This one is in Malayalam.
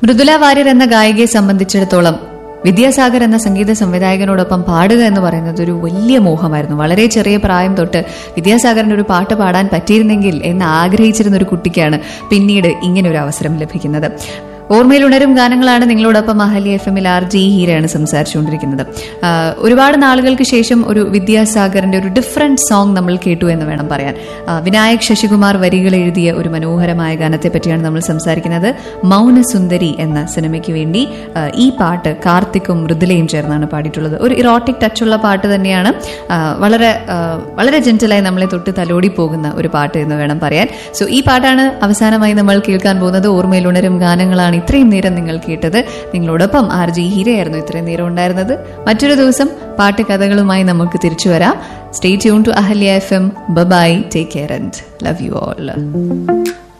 മൃദുല വാര്യർ എന്ന ഗായികയെ സംബന്ധിച്ചിടത്തോളം വിദ്യാസാഗർ എന്ന സംഗീത സംവിധായകനോടൊപ്പം പാടുക എന്ന് പറയുന്നത് ഒരു വലിയ മോഹമായിരുന്നു വളരെ ചെറിയ പ്രായം തൊട്ട് വിദ്യാസാഗറിന്റെ ഒരു പാട്ട് പാടാൻ പറ്റിയിരുന്നെങ്കിൽ എന്ന് ആഗ്രഹിച്ചിരുന്ന ഒരു കുട്ടിക്കാണ് പിന്നീട് ഇങ്ങനെ ഒരു അവസരം ലഭിക്കുന്നത് ഓർമ്മയിൽ ഉണരും ഗാനങ്ങളാണ് നിങ്ങളോടൊപ്പം അഹല്യ എഫ് എമ്മിൽ ആർ ജി ഹീരയാണ് സംസാരിച്ചുകൊണ്ടിരിക്കുന്നത് ആ, ഒരുപാട് നാളുകൾക്ക് ശേഷം ഒരു വിദ്യാസാഗറിന്റെ ഒരു ഡിഫറെന്റ് സോങ് നമ്മൾ കേട്ടു എന്ന് വേണം പറയാൻ ആ, വിനായക് ശശികുമാർ വരികൾ എഴുതിയ ഒരു മനോഹരമായ ഗാനത്തെ പറ്റിയാണ് നമ്മൾ സംസാരിക്കുന്നത് മൗനസുന്ദരി എന്ന സിനിമയ്ക്ക് വേണ്ടി ആ, ഈ പാട്ട് കാർത്തിക്കും മൃദുലയും ചേർന്നാണ് പാടിയിട്ടുള്ളത് ഒരു ഇറോട്ടിക് ടച്ചുള്ള പാട്ട് തന്നെയാണ് ആ, വളരെ ആ, വളരെ ജെന്റലായി നമ്മളെ തൊട്ട് തലോടി പോകുന്ന ഒരു പാട്ട് എന്ന് വേണം പറയാൻ സോ ഈ പാട്ടാണ് അവസാനമായി നമ്മൾ കേൾക്കാൻ പോകുന്നത് ഓർമ്മയിൽ ഉണരും ഗാനങ്ങളാണ് ഇത്രയും നേരം നിങ്ങൾ കേട്ടത് നിങ്ങളോടൊപ്പം ആർ ജി ഹീരയായിരുന്നു ഇത്രയും നേരം ഉണ്ടായിരുന്നത് മറ്റൊരു ദിവസം പാട്ട് കഥകളുമായി നമുക്ക് തിരിച്ചു വരാം stay tune to Ahalya F M bye take care and love you all